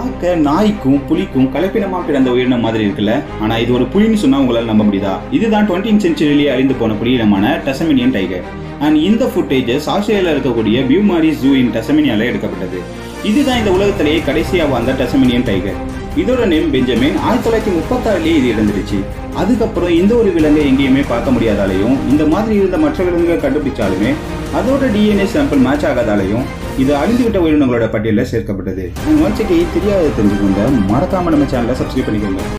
பார்க்க நாய்க்கும் புலிக்கும் கலப்பினமா கிடந்த உயிரினம் மாதிரி இருக்குல்ல ஆனா இது ஒரு புலின்னு சொன்னா உங்களால நம்ப முடியுதா இதுதான் டுவெண்ட்டீன் சென்ச்சுரியிலேயே அழிந்து போன புலியினமான டசமினியன் டைகர் அண்ட் இந்த ஃபுட்டேஜஸ் ஆஸ்திரேலியாவில் இருக்கக்கூடிய பியூமாரி ஜூ இன் டசமினியால எடுக்கப்பட்டது இதுதான் இந்த உலகத்திலேயே கடைசியா வாழ்ந்த டசமினியன் டைகர் இதோட நேம் பெஞ்சமின் ஆயிரத்தி தொள்ளாயிரத்தி முப்பத்தாறுலேயே இது இறந்துடுச்சு அதுக்கப்புறம் இந்த ஒரு விலங்கை எங்கேயுமே பார்க்க முடியாதாலையும் இந்த மாதிரி இருந்த மற்ற விலங்குகளை கண்டுபிடிச்சாலுமே அதோட டிஎன்ஏ சாம்பிள் மேட்ச் ஆகாதாலையும் இது அழிந்துவிட்ட உயிரினங்களோட பட்டியலில் சேர்க்கப்பட்டது ஒன்ஸ் தெரியாத தெரிஞ்சுக்கோங்க மறக்காம நம்ம சேனலை சப்ஸ்கிரைப் பண்ணிக்கோங்க